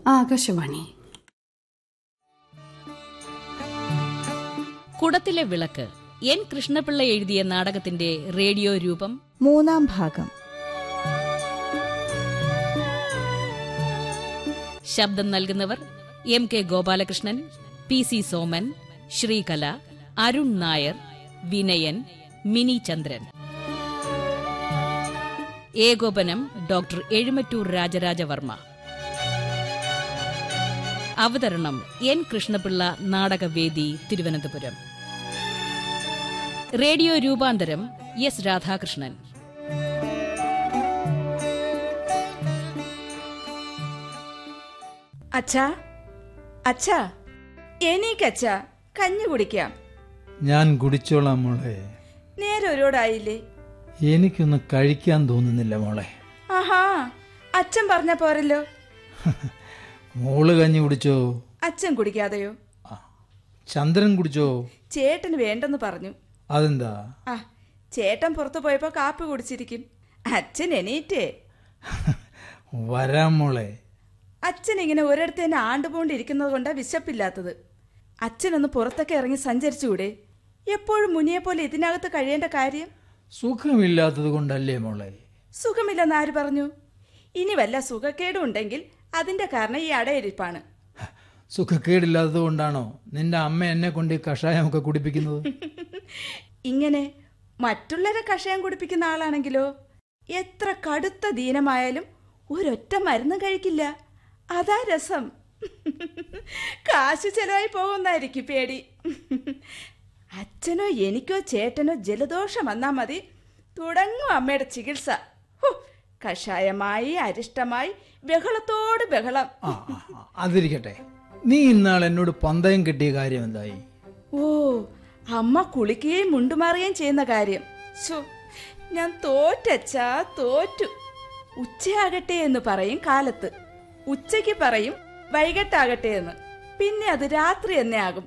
ആകാശവാണി കുടത്തിലെ വിളക്ക് എൻ കൃഷ്ണപിള്ള എഴുതിയ നാടകത്തിന്റെ റേഡിയോ രൂപം മൂന്നാം ഭാഗം ശബ്ദം നൽകുന്നവർ M K Gopalakrishnan P C Soman Sreekala Arun Nair Vinayan Mini Chandran ഏകോപനം ഡോക്ടർ എഴുമറ്റൂർ രാജരാജവർമ്മ അവതരണം എൻ കൃഷ്ണപിള്ള നാടകവേദി തിരുവനന്തപുരം റേഡിയോ രൂപാന്തരം എസ് രാധാകൃഷ്ണൻ അച്ഛാ അച്ഛാ എനിക്കച്ഛാ കഞ്ഞി കുടിക്കാം ഞാൻ കുടിച്ചോളാം മോളെ നേരെ ഒരുപാടായില്ലേ എനിക്കൊന്നും കഴിക്കാൻ തോന്നുന്നില്ല മോളെ ആഹാ അച്ഛൻ പറഞ്ഞ പോരല്ലോ മോള് കഞ്ഞി കുടിച്ചോ അച്ഛൻ കുടിക്കാതെയോ ആ, ചന്ദ്രൻ കുടിച്ചോ ചേട്ടന് വേണ്ടെന്ന് പറഞ്ഞു അതെന്താ ആ ചേട്ടൻ പുറത്തു പോയപ്പോ കാപ്പി കുടിച്ചിരിക്കും അച്ഛൻ എണീറ്റേ വരാം മോളെ അച്ഛൻ ഇങ്ങനെ ഒരിടത്ത് തന്നെ ആണ്ടുപോണ്ടിരിക്കുന്നത് കൊണ്ടാ വിശപ്പില്ലാത്തത് അച്ഛനൊന്ന് പുറത്തൊക്കെ ഇറങ്ങി സഞ്ചരിച്ചുകൂടെ എപ്പോഴും മുനിയെ പോലെ ഇതിനകത്ത് കഴിയേണ്ട കാര്യം സുഖമില്ലാത്തത് കൊണ്ടല്ലേ മോളെ സുഖമില്ലെന്ന് ആര് പറഞ്ഞു ഇനി വല്ല സുഖക്കേടും ഉണ്ടെങ്കിൽ അതിന്റെ കാരണം ഈ അടയിരിപ്പാണ് സുഖക്കേടില്ലാത്തത് കൊണ്ടാണോ നിന്റെ അമ്മ എന്നെ കൊണ്ട് ഈ കഷായമൊക്കെ കുടിപ്പിക്കുന്നത് ഇങ്ങനെ മറ്റുള്ളവരെ കഷായം കുടിപ്പിക്കുന്ന ആളാണെങ്കിലോ എത്ര കടുത്ത ദീനമായാലും ഒരൊറ്റ മരുന്ന് കഴിക്കില്ല അതാ രസം കാശ് ചെലവായി പോകുന്നായിരിക്കും പേടി അച്ഛനോ എനിക്കോ ചേട്ടനോ ജലദോഷം വന്നാ മതി തുടങ്ങും അമ്മയുടെ ചികിത്സ ഹോ, കഷായമായി അരിഷ്ടമായി ബഹളത്തോട് ബഹളം ആ ആ, ആ, അതിരിക്കട്ടെ നീ ഇന്നാൾ എന്നോട് പന്തയം കിട്ടിയ കാര്യം എന്തായി ഓ അമ്മ കുളിക്കുകയും മുണ്ടുമാറുകയും ചെയ്യുന്ന കാര്യം ശോ ഞാൻ തോറ്റച്ചാ തോറ്റു ഉച്ചയാകട്ടെ എന്ന് പറയും കാലത്ത് ഉച്ചയ്ക്ക് പറയും വൈകിട്ടാകട്ടെ എന്ന് പിന്നെ അത് രാത്രി തന്നെ ആകും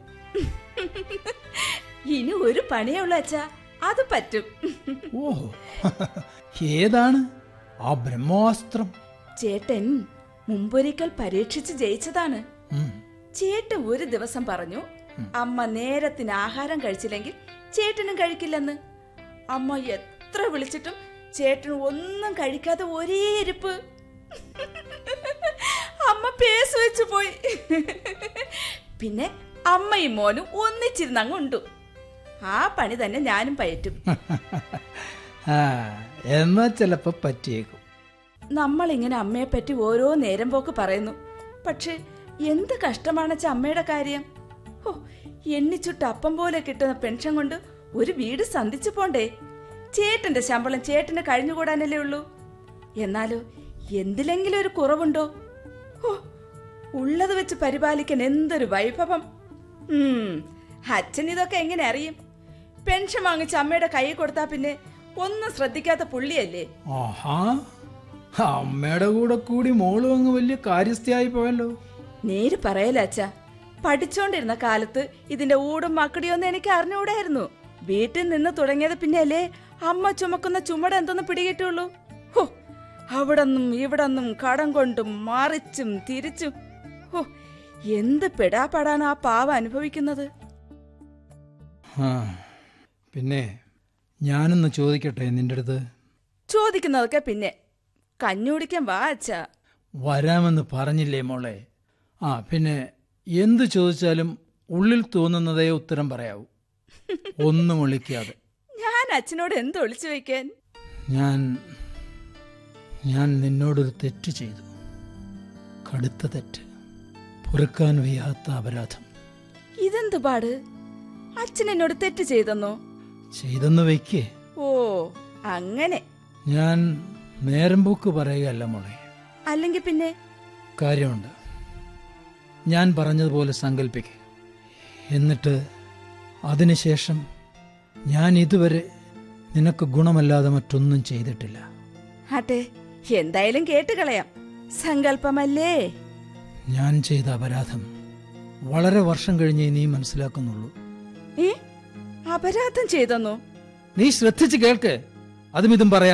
ഇനി ഒരു പണിയേ ഉള്ളൂ അച്ഛാ അത് പറ്റും ഓഹോ ഏതാണ് ആ ബ്രഹ്മാസ്ത്രം ചേട്ടൻ മുമ്പൊരിക്കൽ പരീക്ഷിച്ച് ജയിച്ചതാണ് ഉം. ചേട്ടൻ ഒരു ദിവസം പറഞ്ഞു അമ്മ നേരത്തിന് ആഹാരം കഴിച്ചില്ലെങ്കിൽ ചേട്ടനും കഴിക്കില്ലെന്ന് അമ്മ എത്ര വിളിച്ചിട്ടും ചേട്ടൻ ഒന്നും കഴിക്കാതെ ഒരേ ഇരിപ്പ് അമ്മ പേസ് വെച്ച് പോയി പിന്നെ അമ്മയും മോനും ഒന്നിച്ചിരുന്ന് അങ്ങ് ഉണ്ടു ആ പണി തന്നെ ഞാനും പയറ്റും ആ എന്നാ ചിലപ്പോ പറ്റിയേക്കും നമ്മളിങ്ങനെ അമ്മയെ പറ്റി ഓരോ നേരം പോക്ക് പറയുന്നു പക്ഷെ എന്ത് കഷ്ടമാണച്ച അമ്മയുടെ കാര്യം ഓ എണ്ണിച്ചുട്ട് അപ്പം പോലെ കിട്ടുന്ന പെൻഷൻ കൊണ്ട് ഒരു വീട് സന്ധിച്ചു പോണ്ടേ ചേട്ടന്റെ ശമ്പളം ചേട്ടന് കഴിഞ്ഞുകൂടാനല്ലേ ഉള്ളൂ എന്നാലോ എന്തിലെങ്കിലും ഒരു കുറവുണ്ടോ ഓ ഉള്ളത് വെച്ച് പരിപാലിക്കാൻ എന്തൊരു വൈഭവം ഉം, അച്ഛൻ ഇതൊക്കെ എങ്ങനെ അറിയും പെൻഷൻ വാങ്ങിച്ച് അമ്മയുടെ കൈ കൊടുത്താ പിന്നെ ഒന്നും ശ്രദ്ധിക്കാത്ത പുള്ളിയല്ലേ ആഹാ അമ്മയുടെ കൂടെ കൂടി മോളും അങ്ങ് വലിയ കാര്യസ്ഥയായി പോയല്ലോ നേര് പറയല അച്ഛ പഠിച്ചോണ്ടിരുന്ന കാലത്ത് ഇതിന്റെ ഊടും മക്കടിയൊന്നും എനിക്ക് അറിഞ്ഞുകൂടായിരുന്നു വീട്ടിൽ നിന്ന് തുടങ്ങിയത് പിന്നെയല്ലേ അമ്മ ചുമക്കുന്ന ചുമട് എന്തൊന്ന് പിടികിട്ടുള്ളൂ ഹോ അവിടന്നും ഇവിടന്നും കടം കൊണ്ടും മറിച്ചും തിരിച്ചും ഹോ എന്ത് പെടാപ്പാടാണ് ആ പാവ അനുഭവിക്കുന്നത് ആ പിന്നെ ഞാനൊന്ന് ചോദിക്കട്ടെ നിന്റെ അടുത്ത് ചോദിക്കുന്നതൊക്കെ പിന്നെ കഞ്ഞുടിക്കാൻ വാ അച്ഛാ വരാമെന്ന് പറഞ്ഞില്ലേ മോളെ ആ പിന്നെ എന്ത് ചോദിച്ചാലും ഉള്ളിൽ തോന്നുന്നതേ ഉത്തരം പറയാവൂ ഒന്നും ഒളിക്കാതെ ഞാൻ അച്ഛനോട് എന്ത് ഒളിച്ചു വെക്കാൻ ഞാൻ ഞാൻ നിന്നോടൊരു തെറ്റ് ചെയ്തു കടുത്ത തെറ്റ് പൊറുക്കാൻ വയ്യാത്ത അപരാധം ഇതെന്ത് പാട് അച്ഛൻ എന്നോട് തെറ്റ് ചെയ്തെന്നോ ചെയ്തെന്ന് വയ്ക്കേ ഓ അങ്ങനെ ഞാൻ നേരം പോക്ക് പറയുകയല്ല മോളെ അല്ലെങ്കിൽ പിന്നെ കാര്യമുണ്ട് ഞാൻ പറഞ്ഞതുപോലെ സങ്കല്പിക്കുക എന്നിട്ട് അതിനുശേഷം ഞാൻ ഇതുവരെ നിനക്ക് ഗുണമല്ലാതെ മറ്റൊന്നും ചെയ്തിട്ടില്ല ആട്ടെ എന്തായാലും കേട്ടുകളയാം സങ്കല്പമല്ലേ ഞാൻ ചെയ്ത അപരാധം വളരെ വർഷം കഴിഞ്ഞേ നീ മനസ്സിലാക്കുന്നുള്ളൂ ഏ അപരാധം ചെയ്തെന്നോ നീ ശ്രദ്ധിച്ച് കേൾക്ക് അതും ഇതും പറയാ